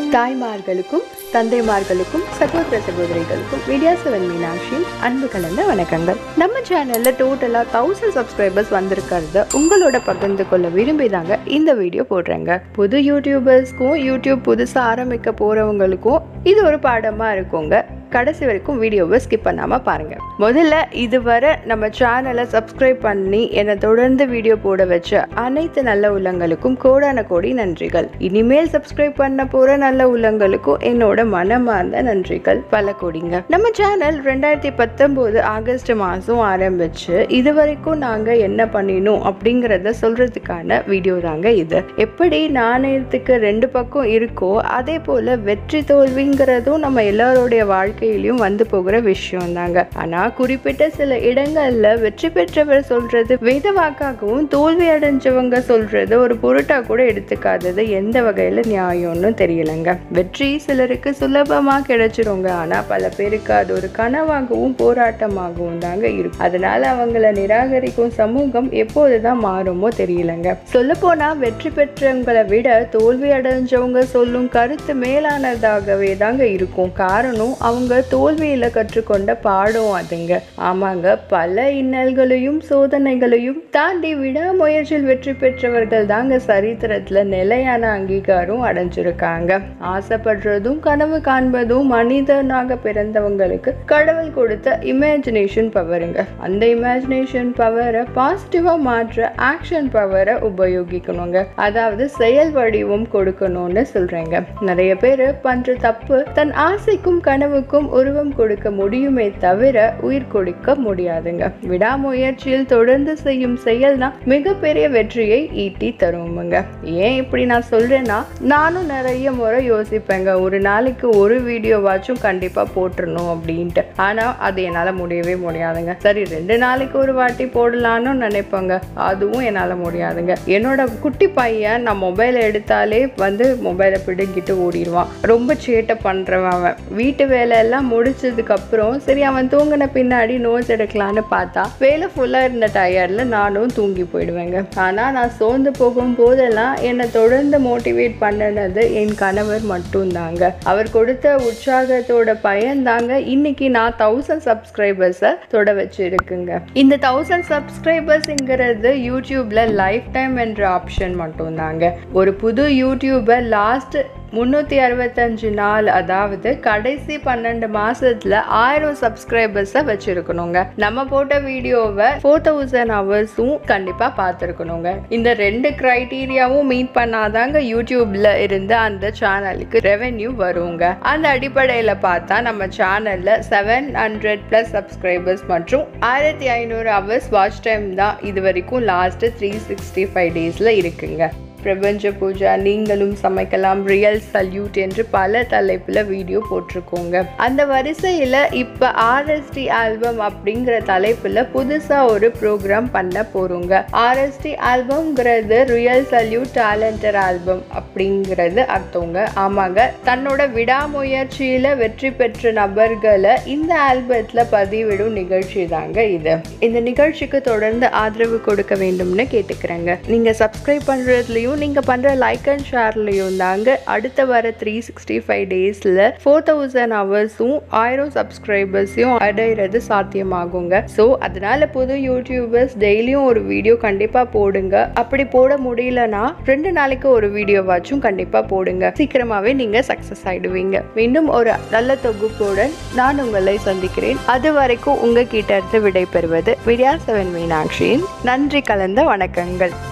தாய்மார்களுக்கும் தந்தைமார்களுக்கும் சகோதர சகோதரிகளுக்கும் மீடியா செவன் மீனாட்சியின் அன்பு கலந்த வணக்கங்கள் நம்ம சேனல்ல டோட்டலா தௌசண்ட் சப்ஸ்கிரைபர்ஸ் வந்திருக்கிறத உங்களோட பகிர்ந்து கொள்ள விரும்பி தாங்க இந்த வீடியோ போடுறேங்க புது யூடியூபர்ஸ்க்கும் யூடியூப் புதுசா ஆரம்பிக்க போறவங்களுக்கும் இது ஒரு பாடமா இருக்குங்க கடைசி வரைக்கும் வீடியோவை ஸ்கிப் பண்ணாமல் பாருங்கள் முதல்ல இதுவரை நம்ம சேனலை சப்ஸ்கிரைப் பண்ணி என்னை தொடர்ந்து வீடியோ போட வச்ச அனைத்து நல்ல உள்ளங்களுக்கும் கோடான கோடி நன்றிகள் இனிமேல் சப்ஸ்கிரைப் பண்ண போகிற நல்ல உள்ளங்களுக்கும் என்னோட மனமார்ந்த நன்றிகள் பல கோடிங்க நம்ம சேனல் ரெண்டாயிரத்தி பத்தொம்போது ஆகஸ்ட் மாதம் ஆரம்பிச்சு இது வரைக்கும் நாங்கள் என்ன பண்ணினோம் அப்படிங்கிறத சொல்கிறதுக்கான வீடியோ தாங்க இது எப்படி நாணயத்துக்கு ரெண்டு பக்கம் இருக்கோ அதே போல் வெற்றி தோல்விங்கிறதும் நம்ம எல்லாருடைய வாழ்க்கை வாழ்க்கையிலையும் வந்து போகிற விஷயம் தாங்க ஆனா குறிப்பிட்ட சில இடங்கள்ல வெற்றி பெற்றவர் சொல்றது வேத வாக்காகவும் தோல்வி அடைஞ்சவங்க சொல்றது ஒரு பொருட்டா கூட எடுத்துக்காதது எந்த வகையில நியாயம்னு தெரியலங்க வெற்றி சிலருக்கு சுலபமா கிடைச்சிருங்க ஆனா பல பேருக்கு அது ஒரு கனவாகவும் போராட்டமாகவும் தாங்க இருக்கும் அதனால அவங்கள நிராகரிக்கும் சமூகம் எப்போதுதான் மாறுமோ தெரியலங்க சொல்ல போனா வெற்றி பெற்றவங்களை விட தோல்வி அடைஞ்சவங்க சொல்லும் கருத்து மேலானதாகவே தாங்க இருக்கும் காரணம் அவங்க தோல்வியில கற்றுக்கொண்ட பாடம் அதுங்க ஆமாங்க பல இன்னல்களையும் சோதனைகளையும் தாண்டி விடாமுயற்சியில் வெற்றி பெற்றவர்கள் தாங்க சரித்திரத்துல நிலையான அங்கீகாரம் அடைஞ்சிருக்காங்க ஆசைப்படுறதும் கனவு காண்பதும் மனிதனாக பிறந்தவங்களுக்கு கடவுள் கொடுத்த இமேஜினேஷன் பவருங்க அந்த இமேஜினேஷன் பவரை பாசிட்டிவா மாற்ற ஆக்ஷன் பவரை உபயோகிக்கணுங்க அதாவது செயல் வடிவம் கொடுக்கணும்னு சொல்றேங்க நிறைய பேர் பண்ற தப்பு தன் ஆசைக்கும் கனவுக்கும் உருவம் கொடுக்க முடியுமே தவிர உயிர் கொடுக்க முடியாதுங்க விடாமுயற்சியில் தொடர்ந்து செய்யும் செயல் தான் மிகப்பெரிய வெற்றியை ஈட்டி தருவோமுங்க ஏன் இப்படி நான் சொல்றேன்னா நானும் நிறைய முறை யோசிப்பேங்க ஒரு நாளைக்கு ஒரு வீடியோவாச்சும் கண்டிப்பா போட்டுறணும் அப்படின்ட்டு ஆனா அது என்னால முடியவே முடியாதுங்க சரி ரெண்டு நாளைக்கு ஒரு வாட்டி போடலான்னு நினைப்பேங்க அதுவும் என்னால முடியாதுங்க என்னோட குட்டி பையன் நான் மொபைலை எடுத்தாலே வந்து மொபைலை பிடுங்கிட்டு ஓடிடுவான் ரொம்ப சேட்டை பண்றவன் அவன் வீட்டு வேலை எல்லாம் முடிச்சதுக்கு அப்புறம் சரி அவன் தூங்கின பின்னாடி நோட்ஸ் எடுக்கலான்னு பார்த்தா வேலை ஃபுல்லா இருந்த டயர்ல நானும் தூங்கி போயிடுவேங்க ஆனா நான் சோர்ந்து போகும் போதெல்லாம் என்னை தொடர்ந்து மோட்டிவேட் பண்ணினது என் கணவர் மட்டும்தாங்க அவர் கொடுத்த உற்சாகத்தோட பயன் தாங்க இன்னைக்கு நான் தௌசண்ட் சப்ஸ்கிரைபர்ஸை தொட வச்சிருக்குங்க இந்த தௌசண்ட் சப்ஸ்கிரைபர்ஸ்ங்கிறது யூடியூப்ல லைஃப் டைம் என்ற ஆப்ஷன் மட்டும்தாங்க ஒரு புது யூடியூபர் லாஸ்ட் முந்நூற்றி அறுபத்தஞ்சு நாள் அதாவது கடைசி பன்னெண்டு மாசத்துல ஆயிரம் சப்ஸ்கிரைபர்ஸை வச்சிருக்கணுங்க நம்ம போட்ட வீடியோவை ஃபோர் தௌசண்ட் ஹவர்ஸும் கண்டிப்பாக பார்த்துருக்கணுங்க இந்த ரெண்டு க்ரைட்டீரியாவும் மீட் பண்ணாதாங்க யூடியூப்ல இருந்து அந்த சேனலுக்கு ரெவென்யூ வருங்க அந்த அடிப்படையில் பார்த்தா நம்ம சேனல்ல செவன் ஹண்ட்ரட் ப்ளஸ் சப்ஸ்கிரைபர்ஸ் மற்றும் ஆயிரத்தி ஐநூறு ஹவர்ஸ் வாட்ச் டைம் தான் இது வரைக்கும் லாஸ்ட் த்ரீ சிக்ஸ்டி ஃபைவ் டேஸில் இருக்குங்க பிரபஞ்ச பூஜா நீங்களும் சமைக்கலாம் ரியல் சல்யூட் என்று பல தலைப்பில் வீடியோ போட்டிருக்கோங்க அந்த வரிசையில் இப்போ ஆர்எஸ்டி ஆல்பம் அப்படிங்கிற தலைப்பில் புதுசாக ஒரு ப்ரோக்ராம் பண்ண போகிறோங்க ஆர்எஸ்டி ஆல்பம்ங்கிறது ரியல் சல்யூட் டேலண்டர் ஆல்பம் அப்படிங்கிறது அர்த்தங்க ஆமாங்க தன்னோட விடாமுயற்சியில் வெற்றி பெற்ற நபர்களை இந்த ஆல்பத்தில் பதிவிடும் நிகழ்ச்சி தாங்க இது இந்த நிகழ்ச்சிக்கு தொடர்ந்து ஆதரவு கொடுக்க வேண்டும்னு கேட்டுக்கிறேங்க நீங்கள் சப்ஸ்கிரைப் பண்ணுறதுலையும் வீடியோலையும் நீங்கள் பண்ணுற லைக் அண்ட் ஷேர்லையும் தாங்க அடுத்த வர த்ரீ சிக்ஸ்டி ஃபைவ் டேஸில் ஃபோர் தௌசண்ட் ஹவர்ஸும் ஆயிரம் சப்ஸ்கிரைபர்ஸையும் அடையிறது சாத்தியமாகுங்க ஸோ அதனால புது யூடியூபர்ஸ் டெய்லியும் ஒரு வீடியோ கண்டிப்பாக போடுங்க அப்படி போட முடியலனா ரெண்டு நாளைக்கு ஒரு வீடியோவாச்சும் கண்டிப்பாக போடுங்க சீக்கிரமாகவே நீங்கள் சக்ஸஸ் ஆகிடுவீங்க மீண்டும் ஒரு நல்ல தொகுப்புடன் நான் உங்களை சந்திக்கிறேன் அது வரைக்கும் உங்ககிட்ட இருந்து விடை பெறுவது விடியா செவன் மீனாட்சியின் நன்றி கலந்த வணக்கங்கள்